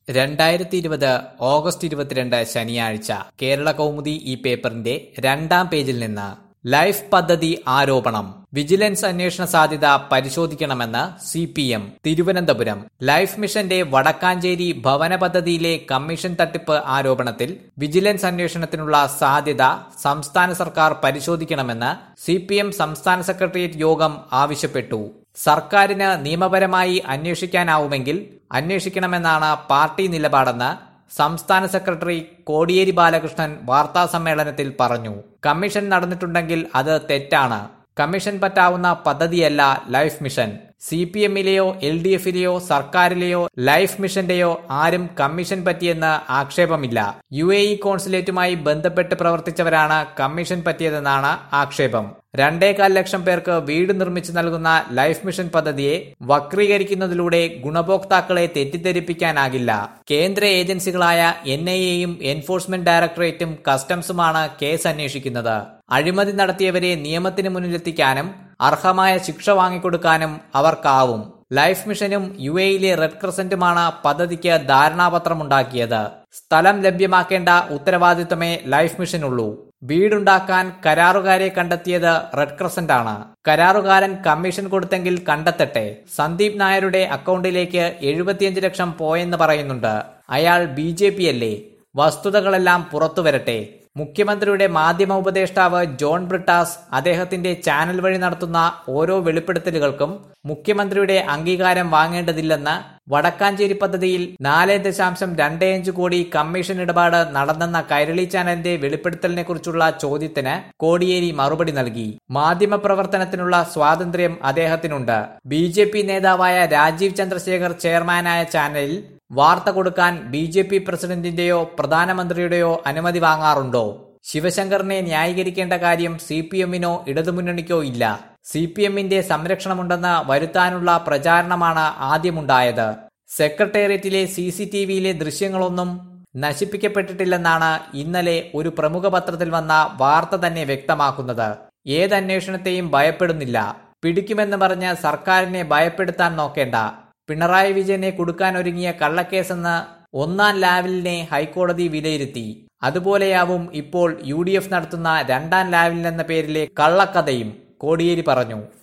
രണ്ടായിരത്തി ഇരുപത് ഓഗസ്റ്റ് ഇരുപത്തിരണ്ട് ശനിയാഴ്ച കേരള കൗമുദി ഈ പേപ്പറിന്റെ രണ്ടാം പേജിൽ നിന്ന് ലൈഫ് പദ്ധതി ആരോപണം വിജിലൻസ് അന്വേഷണ സാധ്യത പരിശോധിക്കണമെന്ന് C P M Thiruvananthapuram life മിഷന്റെ വടക്കാഞ്ചേരി ഭവന പദ്ധതിയിലെ കമ്മീഷൻ തട്ടിപ്പ് ആരോപണത്തിൽ വിജിലൻസ് അന്വേഷണത്തിനുള്ള സാധ്യത സംസ്ഥാന സർക്കാർ പരിശോധിക്കണമെന്ന് സി പി എം സംസ്ഥാന സെക്രട്ടേറിയറ്റ് യോഗം ആവശ്യപ്പെട്ടു സർക്കാരിന് നിയമപരമായി അന്വേഷിക്കാനാവുമെങ്കിൽ അന്വേഷിക്കണമെന്നാണ് പാർട്ടി നിലപാടെന്ന് സംസ്ഥാന സെക്രട്ടറി കോടിയേരി ബാലകൃഷ്ണൻ വാർത്താ സമ്മേളനത്തിൽ പറഞ്ഞു കമ്മീഷൻ നടന്നിട്ടുണ്ടെങ്കിൽ അത് തെറ്റാണ് കമ്മീഷൻ പറ്റാവുന്ന പദ്ധതിയല്ല ലൈഫ് മിഷൻ സി പി എമ്മിലെയോ എൽ ഡി എഫിലെയോ സർക്കാരിലെയോ ലൈഫ് മിഷന്റെയോ ആരും കമ്മീഷൻ പറ്റിയെന്ന് ആക്ഷേപമില്ല യു എ ഇ കോൺസുലേറ്റുമായി ബന്ധപ്പെട്ട് പ്രവർത്തിച്ചവരാണ് കമ്മീഷൻ പറ്റിയതെന്നാണ് ആക്ഷേപം രണ്ടേകാൽ ലക്ഷം പേർക്ക് വീട് നിർമ്മിച്ചു നൽകുന്ന ലൈഫ് മിഷൻ പദ്ധതിയെ വക്രീകരിക്കുന്നതിലൂടെ ഗുണഭോക്താക്കളെ തെറ്റിദ്ധരിപ്പിക്കാനാകില്ല കേന്ദ്ര ഏജൻസികളായ എൻ ഐ എയും എൻഫോഴ്സ്മെന്റ് ഡയറക്ടറേറ്റും കസ്റ്റംസുമാണ് കേസ് അന്വേഷിക്കുന്നത് അഴിമതി നടത്തിയവരെ നിയമത്തിന് മുന്നിലെത്തിക്കാനും അർഹമായ ശിക്ഷ വാങ്ങിക്കൊടുക്കാനും അവർക്കാവും ലൈഫ് മിഷനും യു എയിലെ റെഡ് ക്രസന്റുമാണ് പദ്ധതിക്ക് ധാരണാപത്രമുണ്ടാക്കിയത് സ്ഥലം ലഭ്യമാക്കേണ്ട ഉത്തരവാദിത്തമേ ലൈഫ് മിഷനുള്ളൂ വീടുണ്ടാക്കാൻ കരാറുകാരെ കണ്ടെത്തിയത് റെഡ് ക്രസന്റ് ആണ് കരാറുകാരൻ കമ്മീഷൻ കൊടുത്തെങ്കിൽ കണ്ടെത്തട്ടെ സന്ദീപ് നായരുടെ അക്കൗണ്ടിലേക്ക് എഴുപത്തിയഞ്ച് ലക്ഷം പോയെന്ന് പറയുന്നുണ്ട് അയാൾ ബി ജെ പി അല്ലേ വസ്തുതകളെല്ലാം പുറത്തുവരട്ടെ മുഖ്യമന്ത്രിയുടെ മാധ്യമ ഉപദേഷ്ടാവ് ജോൺ ബ്രിട്ടാസ് അദ്ദേഹത്തിന്റെ ചാനൽ വഴി നടത്തുന്ന ഓരോ വെളിപ്പെടുത്തലുകൾക്കും മുഖ്യമന്ത്രിയുടെ അംഗീകാരം വാങ്ങേണ്ടതില്ലെന്ന് വടക്കാഞ്ചേരി പദ്ധതിയിൽ നാല് ദശാംശം രണ്ട് അഞ്ച് കോടി കമ്മീഷൻ ഇടപാട് നടന്നെന്ന കൈരളി ചാനലിന്റെ വെളിപ്പെടുത്തലിനെ കുറിച്ചുള്ള ചോദ്യത്തിന് കോടിയേരി മറുപടി നൽകി മാധ്യമ പ്രവർത്തനത്തിനുള്ള സ്വാതന്ത്ര്യം അദ്ദേഹത്തിനുണ്ട് ബി ജെ പി നേതാവായ രാജീവ് ചന്ദ്രശേഖർ ചെയർമാനായ ചാനലിൽ വാർത്ത കൊടുക്കാൻ ബി ജെ പി പ്രസിഡന്റിന്റെയോ പ്രധാനമന്ത്രിയുടെയോ അനുമതി വാങ്ങാറുണ്ടോ ശിവശങ്കറിനെ ന്യായീകരിക്കേണ്ട കാര്യം സി പി എമ്മിനോ ഇടതുമുന്നണിക്കോ ഇല്ല സി പി എമ്മിന്റെ സംരക്ഷണമുണ്ടെന്ന് വരുത്താനുള്ള പ്രചാരണമാണ് ആദ്യമുണ്ടായത് സെക്രട്ടേറിയറ്റിലെ സി സി ടി വിയിലെ ദൃശ്യങ്ങളൊന്നും നശിപ്പിക്കപ്പെട്ടിട്ടില്ലെന്നാണ് ഇന്നലെ ഒരു പ്രമുഖ പത്രത്തിൽ വന്ന വാർത്ത തന്നെ വ്യക്തമാക്കുന്നത് ഏത് അന്വേഷണത്തെയും ഭയപ്പെടുന്നില്ല പിടിക്കുമെന്ന് പറഞ്ഞ് സർക്കാരിനെ ഭയപ്പെടുത്താൻ നോക്കേണ്ട പിണറായി വിജയനെ കൊടുക്കാൻ ഒരുങ്ങിയ കള്ളക്കേസെന്ന് ഒന്നാം ലാവലിനെ ഹൈക്കോടതി വിലയിരുത്തി അതുപോലെയാവും ഇപ്പോൾ യു നടത്തുന്ന രണ്ടാം ലാവലിൻ എന്ന പേരിലെ കള്ളക്കഥയും കോടിയേരി പറഞ്ഞു